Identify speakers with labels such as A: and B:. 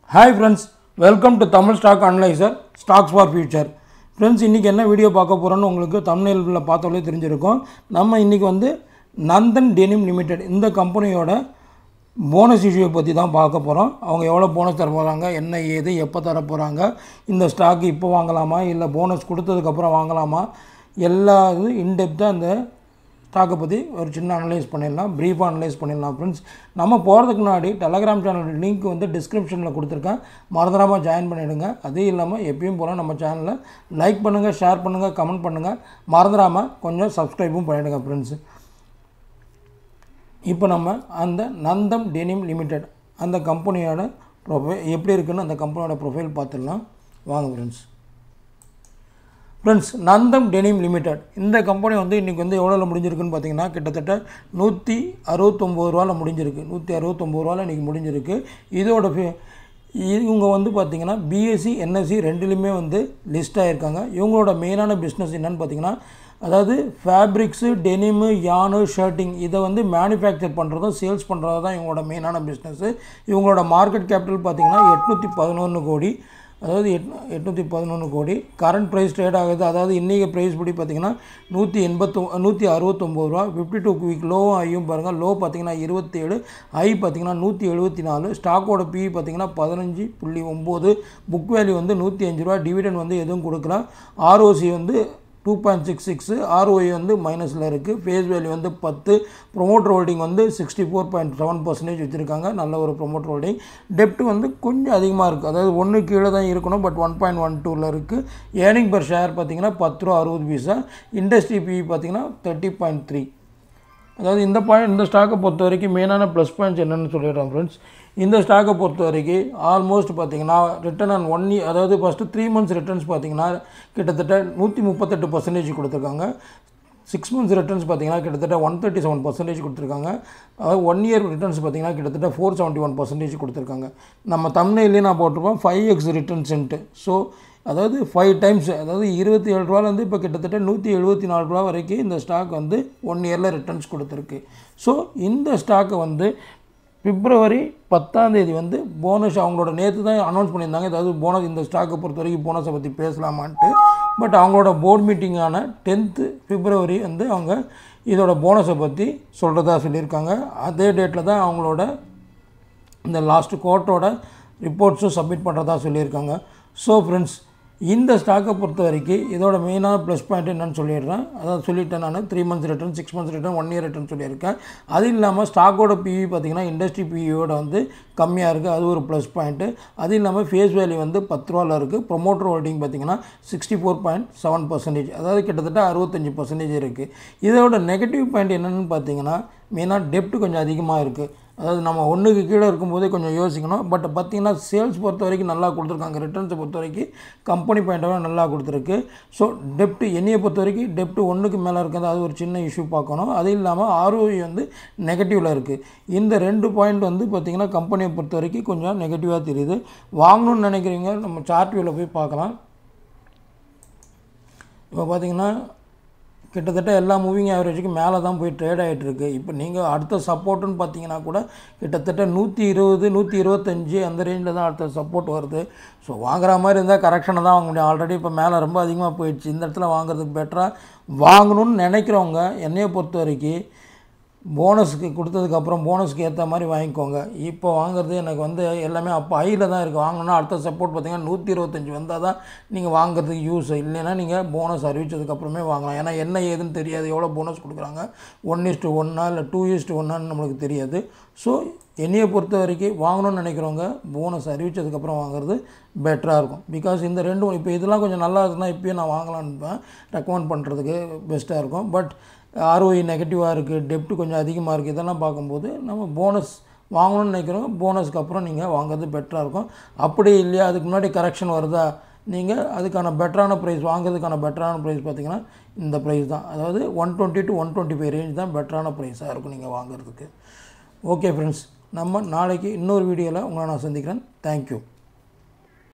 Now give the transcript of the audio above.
A: hi friends welcome to Tamil stock analyser stocks for future friends இன்றைக்கி என்ன video பார்க்க போகிறோன்னு உங்களுக்கு தமிழ்நிலையில் பார்த்தாலே தெரிஞ்சிருக்கும் நம்ம இன்றைக்கி வந்து நந்தன் டெனிம் லிமிடெட் இந்த கம்பெனியோட போனஸ் இஷ்யூவை பற்றி தான் பார்க்க போகிறோம் அவங்க எவ்வளோ போனஸ் தர போகிறாங்க என்ன ஏது எப்போ தர போகிறாங்க இந்த ஸ்டாக் இப்போ வாங்கலாமா இல்லை போனஸ் கொடுத்ததுக்கப்புறம் வாங்கலாமா எல்லா இது இன்டெப்த்தாக அந்த ஸ்டாக்கை பற்றி ஒரு சின்ன அனலைஸ் பண்ணிடலாம் ப்ரீஃபாக அனலைஸ் பண்ணிடலாம் ஃப்ரெண்ட்ஸ் நம்ம போகிறதுக்கு முன்னாடி டெலகிராம் சேனல் லிங்க் வந்து டிஸ்கிரிப்ஷனில் கொடுத்துருக்கேன் மறந்துடாமல் ஜாயின் பண்ணிவிடுங்க அதே இல்லாமல் எப்பயும் போல் நம்ம சேனலில் லைக் பண்ணுங்கள் ஷேர் பண்ணுங்கள் கமெண்ட் பண்ணுங்கள் மறந்துடாமல் கொஞ்சம் சப்ஸ்கிரைபும் பண்ணிவிடுங்க ஃப்ரெண்ட்ஸு இப்போ நம்ம அந்த நந்தம் டெனிம் லிமிடெட் அந்த கம்பெனியோட ப்ரொஃபைல் எப்படி இருக்குன்னு அந்த கம்பெனியோட ப்ரொஃபைல் பார்த்துடலாம் வாங்க friends friends Nandam denim limited இந்த கம்பெனி வந்து இன்றைக்கி வந்து எவ்வளோல முடிஞ்சிருக்குன்னு பார்த்தீங்கன்னா கிட்டத்தட்ட நூற்றி அறுபத்தொம்போது ரூபாவில் முடிஞ்சிருக்கு நூற்றி அறுபத்தொம்போது ரூபாவில் இன்றைக்கி முடிஞ்சிருக்கு இதோட ஃபி- இவங்க வந்து பார்த்திங்கன்னா பிஎஸ்சி என்எஸ்சி ரெண்டுலேயுமே வந்து லிஸ்ட் ஆகியிருக்காங்க இவங்களோட மெயினான பிஸ்னஸ் என்னன்னு பார்த்தீங்கன்னா அதாவது ஃபேப்ரிக்ஸு டெனிமு யானு ஷர்ட்டிங் இதை வந்து மேனுஃபேக்சர் பண்ணுறதும் சேல்ஸ் பண்ணுறது தான் இவங்களோட மெயினான பிஸ்னஸ்ஸு இவங்களோட மார்க்கெட் கேபிட்டல் பார்த்திங்கன்னா எட்நூற்றி பதினொன்று கோடி அதாவது எட் எட்நூற்றி பதினொன்று கோடி கரண்ட் ப்ரைஸ் ட்ரேட் ஆகுது அதாவது இன்றைக்கி ப்ரைஸ் படி பார்த்தீங்கன்னா நூற்றி எண்பத்தொ நூற்றி அறுபத்தொம்போது ரூபா ஃபிஃப்டி டூ வீக் லோவும் ஐயும் பாருங்கள் லோ பார்த்தீங்கன்னா இருபத்தேழு ஐ பார்த்தீங்கன்னா நூற்றி எழுபத்தி நாலு ஸ்டாக்கோட பி பார்த்தீங்கன்னா பதினஞ்சு புள்ளி ஒம்பது புக் வேல்யூ வந்து நூற்றி அஞ்சு ரூபா டிவிடெண்ட் வந்து எதுவும் கொடுக்கல ஆர்ஓசி வந்து two point six six ROI வந்து மைனஸில் இருக்குது ஃபேஸ் வேல்யூ வந்து பத்து ப்ரொமோட்டர் ஹோல்டிங் வந்து sixty four point seven percentage வச்சுருக்காங்க நல்ல ஒரு ப்ரொமோட்டர் ஹோல்டிங் டெப்ட் வந்து கொஞ்சம் அதிகமாக இருக்குது அதாவது ஒன்று கீழே தான் இருக்கணும் பட் ஒன் பாயிண்ட் ஒன் டூவில் இருக்குது ஏர்னிங் பர் ஷேர் பார்த்தீங்கன்னா பத்து ரூபா அறுபது பைசா இண்டஸ்ட்ரி பிஇ பார்த்தீங்கன்னா தேர்ட்டி பாயிண்ட் த்ரீ அதாவது இந்த பாயிண்ட் இந்த ஸ்டாக்கை பொறுத்த வரைக்கும் மெயினான ப்ளஸ் பாயிண்ட்ஸ் என்னென்னு சொல்லிடுறேன் ஃப்ரெண்ட்ஸ் இந்த ஸ்டாக்கை பொறுத்த வரைக்கும் ஆல்மோஸ்ட் பார்த்தீங்கன்னா ரிட்டர்ன் ஆன் ஒன் இயர் அதாவது ஃபஸ்ட்டு த்ரீ மந்த்ஸ் ரிட்டர்ன்ஸ் பார்த்தீங்கன்னா கிட்டத்தட்ட நூற்றி முப்பத்தெட்டு பர்சன்டேஜ் கொடுத்துருக்காங்க சிக்ஸ் மந்த்ஸ் ரிட்டர்ன்ஸ் பார்த்தீங்கன்னா கிட்டத்தட்ட ஒன் தேர்ட்டி செவன் பர்சன்டேஜ் கொடுத்துருக்காங்க அதாவது ஒன் இயர் ரிட்டர்ன்ஸ் பார்த்தீங்கன்னா கிட்டத்தட்ட ஃபோர் செவன்ட்டி ஒன் பர்சன்டேஜ் கொடுத்துருக்காங்க நம்ம தமிழ்லேயே நான் போட்டிருப்போம் ஃபைவ் எக்ஸ் ரிட்டர்ன்ஸ்ன்ட்டு ஸோ அதாவது ஃபைவ் டைம்ஸ் அதாவது இருபத்தி ஏழு ரூபாலேருந்து இப்போ கிட்டத்தட்ட நூற்றி எழுபத்தி நாலு ரூபா வரைக்கும் இந்த ஸ்டாக் வந்து ஒன் இயரில் ரிட்டர்ன்ஸ் கொடுத்துருக்கு ஸோ இந்த ஸ்டாக்கை வந்து பிப்ரவரி பத்தாம் தேதி வந்து போனஸ் அவங்களோட நேற்று தான் அனௌன்ஸ் பண்ணியிருந்தாங்க ஏதாவது போனஸ் இந்த ஸ்டாக்கை பொறுத்த வரைக்கும் போனஸை பற்றி பேசலாமான்ட்டு பட் அவங்களோட போர்ட் மீட்டிங்கான டென்த்து பிப்ரவரி வந்து அவங்க இதோட போனஸை பற்றி சொல்கிறதா சொல்லியிருக்காங்க அதே டேட்டில் தான் அவங்களோட இந்த லாஸ்ட் கோர்ட்டோட ரிப்போர்ட்ஸும் சப்மிட் பண்ணுறதா சொல்லியிருக்காங்க ஸோ ஃப்ரெண்ட்ஸ் இந்த ஸ்டாக்கை பொறுத்த வரைக்கும் இதோட மெயினான ப்ளஸ் பாயிண்ட் என்னன்னு சொல்லிடுறேன் அதாவது சொல்லிட்டேன் நான் three months return six months return one year return சொல்லியிருக்கேன் அது இல்லாமல் ஸ்டாக்கோட பிஇ பார்த்தீங்கன்னா இண்டஸ்ட்ரி பிஇயோட வந்து கம்மியாக இருக்குது அது ஒரு ப்ளஸ் பாயிண்ட்டு அது இல்லாமல் ஃபேஸ் வேல்யூ வந்து பத்து ரூபாவில் இருக்குது ப்ரொமோட்டர் ஹோல்டிங் பார்த்தீங்கன்னா sixty four point seven percentage அதாவது கிட்டத்தட்ட அறுபத்தஞ்சு பர்சன்டேஜ் இருக்குது இதோட நெகட்டிவ் பாயிண்ட் என்னென்னு பார்த்தீங்கன்னா மெயினாக டெப்ட் கொஞ்சம் அதிகமாக இருக்குது அதாவது நம்ம ஒன்றுக்கு கீழே இருக்கும்போதே கொஞ்சம் யோசிக்கணும் பட் பார்த்தீங்கன்னா சேல்ஸ் பொறுத்த வரைக்கும் நல்லா கொடுத்துருக்காங்க ரிட்டர்ன்ஸை பொறுத்த வரைக்கும் கம்பெனி பாயிண்டாக நல்லா கொடுத்துருக்கு ஸோ டெப்ட் என்னையை பொறுத்த வரைக்கும் டெப்ட் ஒன்றுக்கு மேலே இருக்கிறது அது ஒரு சின்ன இஷ்யூ பார்க்கணும் அது இல்லாமல் ஆர்ஓஇ வந்து நெகட்டிவில் இருக்குது இந்த ரெண்டு பாயிண்ட் வந்து பார்த்திங்கன்னா கம்பெனியை பொறுத்த வரைக்கும் கொஞ்சம் நெகட்டிவாக தெரியுது வாங்கணும்னு நினைக்கிறீங்க நம்ம சார்ட் வியூவில் போய் பார்க்கலாம் இப்போ பார்த்தீங்கன்னா கிட்டத்தட்ட எல்லா மூவிங் ஆவரேஜுக்கும் மேலே தான் போய் ட்ரேட் ஆகிட்டு இருக்கு இப்போ நீங்கள் அடுத்த சப்போர்ட்டுன்னு பார்த்தீங்கன்னா கூட கிட்டத்தட்ட நூற்றி இருபது நூற்றி இருபத்தஞ்சி அந்த ரேஞ்சில் தான் அடுத்த சப்போர்ட் வருது ஸோ வாங்குற மாதிரி இருந்தால் கரெக்ஷனை தான் வாங்க முடியும் ஆல்ரெடி இப்போ மேலே ரொம்ப அதிகமாக போயிடுச்சு இந்த இடத்துல வாங்குறதுக்கு பெட்டராக வாங்கணும்னு நினைக்கிறவங்க என்னையை பொறுத்த வரைக்கும் போனஸுக்கு கொடுத்ததுக்கப்புறம் போனஸ்க்கு ஏற்ற மாதிரி வாங்கிக்கோங்க இப்போ வாங்குறது எனக்கு வந்து எல்லாமே அப்போ ஹையில் தான் இருக்குது வாங்கணும்னா அடுத்த சப்போர்ட் பார்த்தீங்கன்னா நூற்றி இருபத்தஞ்சி வந்தால் தான் நீங்கள் வாங்குறதுக்கு யூஸ் இல்லைன்னா நீங்கள் போனஸ் அறிவிச்சதுக்கப்புறமே வாங்கலாம் ஏன்னா என்ன ஏதுன்னு தெரியாது எவ்வளோ போனஸ் கொடுக்குறாங்க ஒன் இஸ்ட்டு ஒன்னா இல்லை டூ இஸ்ட்டு ஒன்னான்னு நம்மளுக்கு தெரியாது ஸோ என்னையை பொறுத்த வரைக்கும் வாங்கணும்னு நினைக்கிறவங்க போனஸ் அறிவிச்சதுக்கப்புறம் வாங்குறது பெட்டராக இருக்கும் பிகாஸ் இந்த ரெண்டும் இப்போ இதெல்லாம் கொஞ்சம் நல்லா இருக்குன்னா இப்போயே நான் வாங்கலான்னு ரெக்கமெண்ட் பண்ணுறதுக்கு பெஸ்ட்டாக இருக்கும் பட் ஆர்ஓஇ நெகட்டிவாக இருக்குது டெப்ட் கொஞ்சம் அதிகமாக இருக்குது இதெல்லாம் பார்க்கும்போது நம்ம போனஸ் வாங்கணும்னு நினைக்கிறவங்க போனஸ்க்கு அப்புறம் நீங்கள் வாங்குறது பெட்டராக இருக்கும் அப்படி இல்லையா அதுக்கு முன்னாடி கரெக்ஷன் வருதா நீங்கள் அதுக்கான பெட்டரான ப்ரைஸ் வாங்குறதுக்கான பெட்டரான ப்ரைஸ் பார்த்தீங்கன்னா இந்த ப்ரைஸ் தான் அதாவது one twenty to one twenty five range தான் பெட்டரான ப்ரைஸாக இருக்கும் நீங்கள் வாங்குறதுக்கு ஓகே ஃப்ரெண்ட்ஸ் நம்ம நாளைக்கு இன்னொரு வீடியோவில் உங்களை நான் சந்திக்கிறேன் தேங்க்யூ